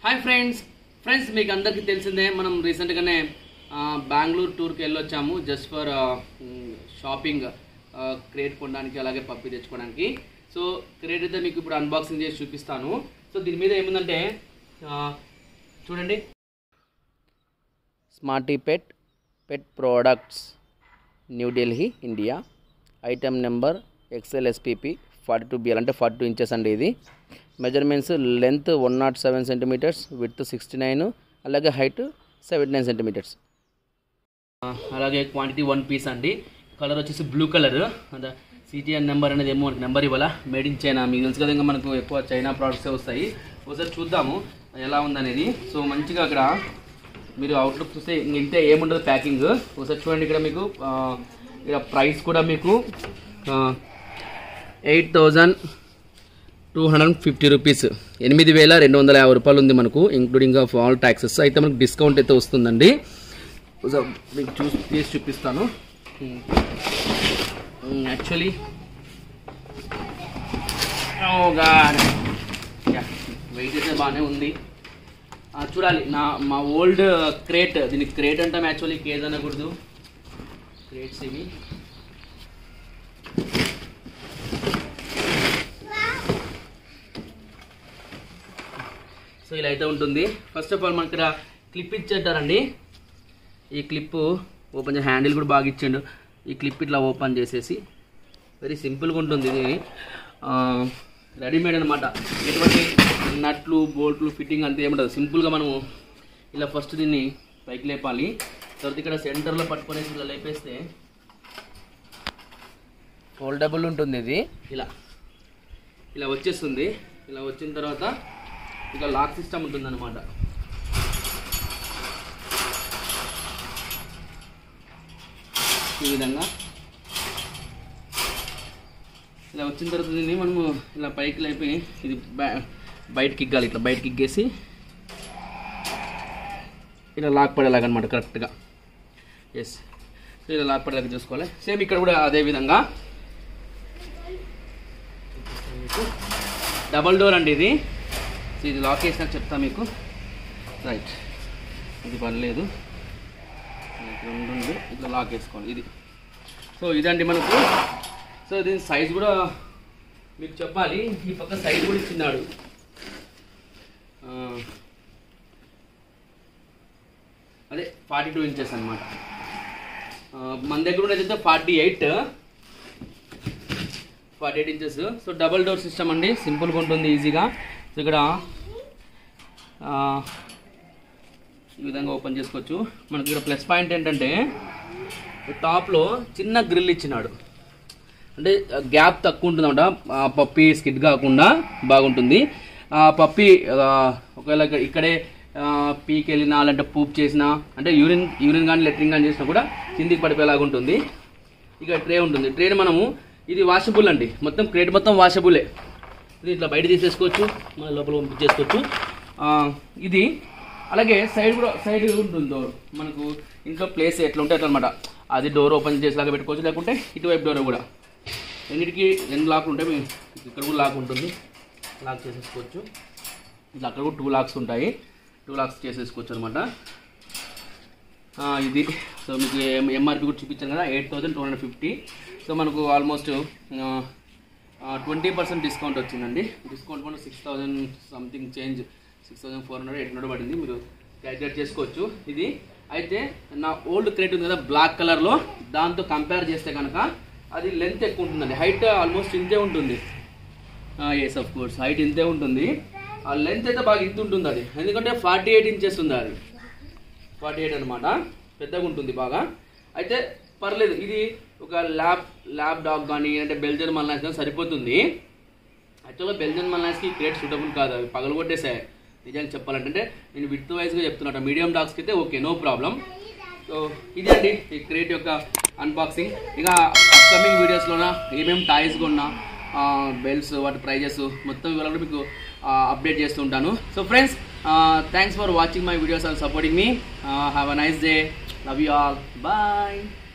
hi friends friends మీకు అందరికీ తెలిసిందే మనం రీసెంట్గానే బెంగళూరు టూర్కి వెళ్ళొచ్చాము జస్ట్ ఫర్ షాపింగ్ క్రేట్ కొనడానికి అలాగే పప్పి తెచ్చుకోవడానికి సో క్రేట్ అయితే మీకు ఇప్పుడు అన్బాక్సింగ్ చేసి చూపిస్తాను సో దీని మీద ఏముందంటే ఆ, చూడండి స్మార్టీ పెట్ పెట్ products New Delhi India item number ఎక్స్ఎల్ఎస్పిపి forty two BL అంటే ఫార్టీ టూ ఇంచెస్ అండి ఇది measurements length one not seven centimetres with sixty nine అలాగే హైట్ సెవెంటీ నైన్ సెంటీమీటర్స్ అలాగే క్వాంటిటీ వన్ పీస్ అండి కలర్ వచ్చేసి బ్లూ కలర్ అంటే సిటిఎన్ నెంబర్ అనేది ఏమో మనకి నెంబర్ ఇవ్వాలా మేడ్ ఇన్ చైనా మీకు తెలుసు కదా ఇంకా మనకు ఎక్కువ చైనా ప్రోడక్ట్సే వస్తాయి ఒకసారి చూద్దాము ఎలా ఉందనేది సో మంచిగా అక్కడ మీరు అవుట్లుక్ చూస్తే ఇంక ఇంతే ఏముండదు ప్యాకింగ్ ఒకసారి చూడండి ఇక్కడ మీకు ఆ, ఇక్కడ ప్రైస్ కూడా మీకు eight thousand two hundred fifty rupees ఎనిమిది వేల రెండు వందల యాభై రూపాయలు ఉంది మనకు ఇంక్లూడింగ్ ఆఫ్ ఆల్ ట్యాక్సెస్ అయితే మనకు డిస్కౌంట్ అయితే వస్తుందండి ఒకసారి మీకు చూసి తీసి చూపిస్తాను యాక్చువల్లీ వెయిట్ అయితే బాగానే ఉంది ఆ, చూడాలి నా మా ఓల్డ్ క్రేట్ దీనికి క్రేట్ అంటాం యాక్చువల్లీ కేజ్ అనకూడదు క్రేట్స్ ఇవి సో ఇలా అయితే ఉంటుంది ఫస్ట్ ఆఫ్ ఆల్ మనకి ఇక్కడ క్లిప్ ఇచ్చేటారండి ఈ క్లిప్ ఓపెన్ చేసి హ్యాండిల్ కూడా బాగా ఇచ్చిండు ఈ క్లిప్ ఇట్లా ఓపెన్ చేసేసి వెరీ సింపుల్గా ఉంటుంది ఇది రెడీమేడ్ అనమాట ఎటువంటి నట్లు బోల్ట్లు ఫిట్టింగ్ అంతా ఏముండదు సింపుల్గా మనము ఇలా ఫస్ట్ దీన్ని పైకి లేపాలి తర్వాత ఇక్కడ సెంటర్లో పట్టుకునేసి ఇలా లేపేస్తే ఫోల్డబుల్ ఉంటుంది ఇది ఇలా ఇలా వచ్చేస్తుంది ఇలా వచ్చిన తర్వాత ఇక లాక్ సిస్టమ్ ఉంటుంది అనమాట ఈ విధంగా ఇలా వచ్చిన తర్వాత దీన్ని మనము ఇలా పైకి లేపి ఇది బయ- బయటకి ఇగ్గాలి ఇట్లా బయటకి ఇగ్గేసి ఇలా లాక్ పడేలాగా అనమాట కరెక్ట్గా ఎస్ ఇలా లాక్ పడేలాగా చూసుకోవాలి సేమ్ ఇక్కడ కూడా అదే విధంగా డబల్ డోర్ అండి ఇది సో ఇది లాక్ చేసినాక చెప్తా మీకు రైట్ ఇది పర్లేదు ఇక్కడ ఉంటుంది ఇట్లా లాక్ వేసుకోవాలి ఇది సో ఇదండి మనకు సో దీని సైజ్ కూడా మీకు చెప్పాలి ఈ పక్క సైజ్ కూడా ఇచ్చినాడు ఆ, అదే ఫార్టీ టూ ఇంచెస్ అనమాట మన దగ్గర ఉన్నది అయితే forty eight forty eight inches so double door system అండి సింపుల్గా ఉంటుంది ఈజీగా సో ఇక్కడ ఆ, ఈ విధంగా ఓపెన్ చేసుకోవచ్చు మనకి ఇక్కడ ప్లస్ పాయింట్ ఏంటంటే టాప్లో చిన్న గ్రిల్ ఇచ్చినాడు అంటే గ్యాప్ తక్కువ ఉంటుంది అనమాట పప్పి స్కిడ్ కాకుండా బాగుంటుంది ఆ పప్పి ఆ, ఒకవేళ ఇక్కడ- ఇక్కడే పీకి వెళ్ళినా లేదంటే పూప్ చేసినా అంటే యూరిన్ యూరిన్ కానీ లెట్రిన్ కానీ చేసినా కూడా కిందికి పడిపోయేలాగా ఉంటుంది ఇక ట్రే ఉంటుంది ట్రేని మనము ఇది వాషబుల్ అండి మొత్తం క్రేట్ మొత్తం వాషబులే ఇది ఇట్లా బయట తీసేసుకోవచ్చు మన లోపల పంపించేసుకోవచ్చు ఆ, ఇది అలాగే సైడ్ కూడా సైడ్ ఉంటుంది డోర్ మనకు ఇంట్లో ప్లేస్ ఎట్లా ఉంటే అట్లా అనమాట అది డోర్ ఓపెన్ చేసేలాగా పెట్టుకోవచ్చు లేకుంటే ఇటువైపు డోర్ కూడా రెండింటికి రెండు లాక్లు ఉంటాయి మీ- ఇక్కడ కూడా లాక్ ఉంటుంది లాక్ చేసేసుకోవచ్చు ఇట్లా అక్కడ కూడా టూ లాక్స్ ఉంటాయి టూ లాక్స్ చేసేసుకోవచ్చు అనమాట ఇది సో మీకు ఎంఆర్పి కూడా చూపించాను కదా eight thousand two hundred fifty so మనకు ఆల్మోస్ట్ ట్వంటీ పర్సెంట్ డిస్కౌంట్ వచ్చిందండి డిస్కౌంట్ కూడా six thousand something change six thousand four hundred eight hundred పడింది మీరు క్యాలిక్యులేట్ చేసుకోవచ్చు ఇది అయితే నా ఓల్డ్ క్రేట్ ఉంది కదా బ్లాక్ కలర్లో దాంతో కంపేర్ చేస్తే కనుక అది లెంత్ ఎక్కువ ఉంటుందండి హైట్ ఆల్మోస్ట్ ఇంతే ఉంటుంది ఎస్ ఆఫ్ కోర్స్ హైట్ ఇంతే ఉంటుంది ఆ లెంత్ అయితే బాగా ఇంత ఉంటుంది అది ఎందుకంటే ఫార్టీ ఎయిట్ ఇంచెస్ ఉంది అది ఫార్టీ ఎయిట్ అనమాట పెద్దగా ఉంటుంది బాగా అయితే పర్లేదు ఇది ఒక ల్యాబ్ ల్యాబ్ డాగ్ కానీ అంటే బెల్జియన్ మల్నాస్ కానీ సరిపోతుంది యాక్చువల్గా బెల్జియన్ మల్నాస్కి క్రేట్ సూటబుల్ కాదు అవి పగలు కొట్టేసాయి నిజానికి చెప్పాలంటే అంటే నేను విత్ వైజ్గా చెప్తున్నట్టు మీడియం డాగ్స్కి అయితే ఓకే నో ప్రాబ్లం సో ఇది అండి ఈ క్రేట్ యొక్క అన్బాక్సింగ్ ఇక అప్కమింగ్ వీడియోస్లోన ఏమేమి టాయ్స్ కొన్నా బెల్ట్స్ వాటి ప్రైజెస్ మొత్తం ఇవాళ కూడా మీకు అప్డేట్ చేస్తూ ఉంటాను so friends thanks for watching my videos and supporting మీ have a nice day love you all bye